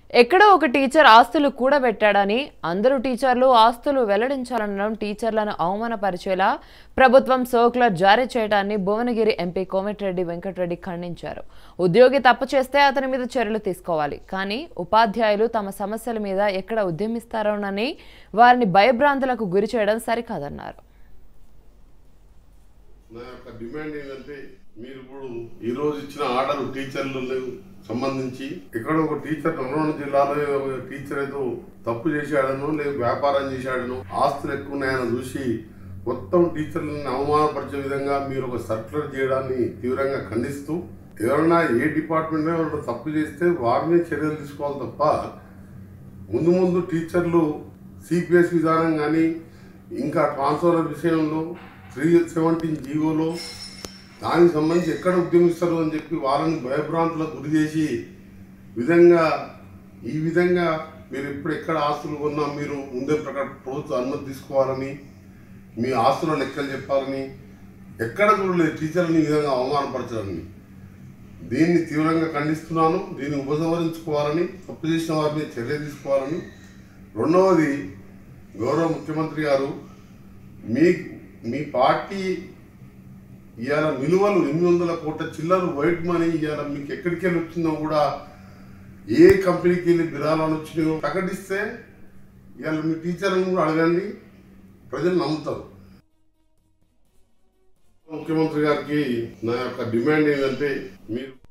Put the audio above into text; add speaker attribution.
Speaker 1: ఎక్కడో ఒక టీచర్ ఆస్తులు కూడబెట్టాడని అందరూ టీచర్లు ఆస్తులు వెల్లడించాలనడం టీచర్లను అవమానపరిచేలా ప్రభుత్వం సర్కులర్ జారీ చేయడాన్ని భువనగిరి ఎంపీ కోమటిరెడ్డి వెంకటరెడ్డి ఖండించారు ఉద్యోగి తప్పు చేస్తే అతని మీద చర్యలు తీసుకోవాలి కానీ ఉపాధ్యాయులు తమ సమస్యల మీద ఎక్కడ ఉద్యమిస్తారోనని వారిని భయభ్రాంతులకు గురి చేయడం సరికాదన్నారు
Speaker 2: నా యొక్క డిమాండ్ ఏంటంటే మీరు ఇప్పుడు ఈ రోజు ఇచ్చిన ఆర్డర్ టీచర్లు సంబంధించి ఇక్కడ ఒక టీచర్ నల్గొండ జిల్లాలో ఒక టీచర్ ఏదో తప్పు చేశాడను లేదు వ్యాపారం చేశాడను ఆస్తులు ఎక్కువ ఉన్నాయని చూసి మొత్తం టీచర్లను అవమానపరిచే విధంగా మీరు ఒక సర్క్యులర్ చేయడాన్ని తీవ్రంగా ఖండిస్తూ ఎవరైనా ఏ డిపార్ట్మెంట్ ఎవరైనా తప్పు చేస్తే వారిని చర్యలు తీసుకోవాలి తప్ప ముందు ముందు టీచర్లు సిపిఎస్ విధానం కానీ ఇంకా ట్రాన్స్ఫర్ విషయంలో త్రీ సెవెంటీన్ జీవోలో దానికి సంబంధించి ఎక్కడ ఉద్యమిస్తారు అని చెప్పి వాళ్ళని భయభ్రాంతులకు గురి చేసి విధంగా ఈ విధంగా మీరు ఎప్పుడు ఎక్కడ ఆస్తులు కొన్నా మీరు ముందే ప్రకట ప్రభుత్వ అనుమతి తీసుకోవాలని మీ ఆస్తుల లెక్కలు చెప్పాలని ఎక్కడ కూడా లేదు టీచర్ని ఈ విధంగా అవమానపరచాలని దీన్ని తీవ్రంగా ఖండిస్తున్నాను దీన్ని ఉపసంహరించుకోవాలని తప్పు చేసిన వారి మీద చర్య తీసుకోవాలని రెండవది గౌరవ ముఖ్యమంత్రి గారు మీ మీ పార్టీ ఇవాళ విలువలు ఎనిమిది వందల కోట్ల చిల్లర వైట్ మనీ ఇవాళ మీకు ఎక్కడికి వెళ్ళి వచ్చిందో కూడా ఏ కంపెనీకి వెళ్ళి విరాళాలు వచ్చినాయో ప్రకటిస్తే ఇవాళ మీ టీచర్లను కూడా అడగండి ప్రజలు నమ్ముతారు ముఖ్యమంత్రి గారికి నా యొక్క డిమాండ్ ఏంటంటే మీరు